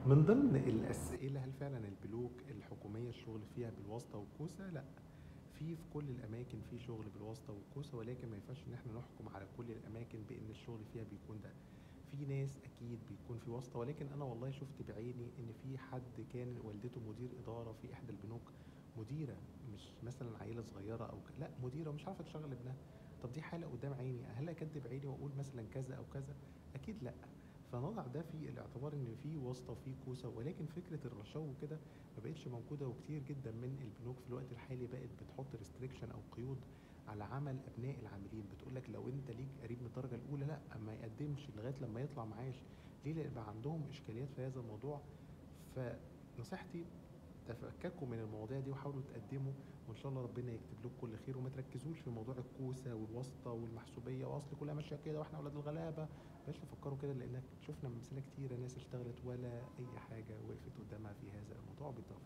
من ضمن الاسئله هل فعلا البنوك الحكوميه الشغل فيها بالواسطه والكوسه لا في في كل الاماكن في شغل بالواسطه والكوسه ولكن ما ينفعش ان احنا نحكم على كل الاماكن بان الشغل فيها بيكون ده في ناس اكيد بيكون في واسطه ولكن انا والله شفت بعيني ان في حد كان والدته مدير اداره في احدى البنوك مديره مش مثلا عيله صغيره او ك... لا مديره ومش عارفه تشغل ابنها طب دي حاله قدام عيني هل اكدب عيني واقول مثلا كذا او كذا اكيد لا فنضع ده في الاعتبار ان في واسطه وفي كوسه ولكن فكره الرشاوى وكده ما بقتش موجوده وكتير جدا من البنوك في الوقت الحالي بقت بتحط ريستريكشن او قيود على عمل ابناء العاملين بتقول لك لو انت ليك قريب من الدرجه الاولى لا ما يقدمش لغايه لما يطلع معاش ليه لان يبقى عندهم اشكاليات في هذا الموضوع فنصيحتي تفككوا من المواضيع دي وحاولوا تقدموا وان شاء الله ربنا يكتب لكم كل خير وما تركزوش في موضوع الكوسه والواسطه والمحسوبيه واصل كلها ماشيه كده واحنا اولاد الغلابه بلاش تفكروا كده لان شفنا امثله كتيره ناس اشتغلت ولا اي حاجه وقفت قدامها في هذا الموضوع بالضبط